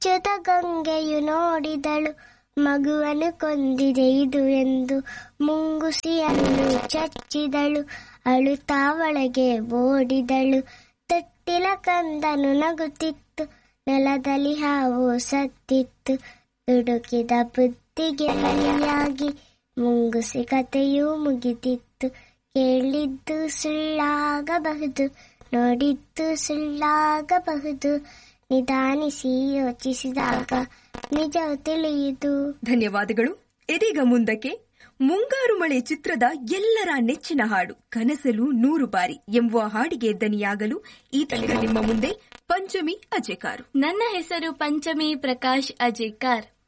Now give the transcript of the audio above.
ಅಚ್ಚುತ ಗಂಗೆಯು ನೋಡಿದಳು ಮಗುವನ್ನು ಕೊಂದಿದೆ ಇದು ಎಂದು ಮುಂಗುಸಿಯನ್ನು ಚಚ್ಚಿದಳು ಅಳುತ್ತಾ ಒಳಗೆ ಓಡಿದಳು ತೊಟ್ಟಿಲ ಕಂದನು ನಗುತ್ತಿತ್ತು ನೆಲದಲ್ಲಿ ಹಾವು ಸತ್ತಿತ್ತು ದುಡುಕಿದ ಬುದ್ಧಿಗೆ ಬಲಿಯಾಗಿ ಮುಂಗುಸಿ ಕಥೆಯೂ ಮುಗಿದಿತ್ತು ಕೇಳಿದ್ದು ಸುಳ್ಳಾಗಬಹುದು ನೋಡಿದ್ದು ಸುಳ್ಳಾಗಬಹುದು ನಿಧಾನಿಸಿ ಯೋಚಿಸಿದಾಗ ನಿಜವು ತಿಳಿಯಿತು ಧನ್ಯವಾದಗಳು ಇದೀಗ ಮುಂದಕ್ಕೆ ಮುಂಗಾರು ಮಳೆ ಚಿತ್ರದ ಎಲ್ಲರ ನೆಚ್ಚಿನ ಹಾಡು ಕನಸಲು ನೂರು ಬಾರಿ ಎಂಬುವ ಹಾಡಿಗೆ ದನಿಯಾಗಲು ಈತನಿಗೆ ನಿಮ್ಮ ಮುಂದೆ ಪಂಚಮಿ ಅಜೆಕಾರು ನನ್ನ ಹೆಸರು ಪಂಚಮಿ ಪ್ರಕಾಶ್ ಅಜೇಕರ್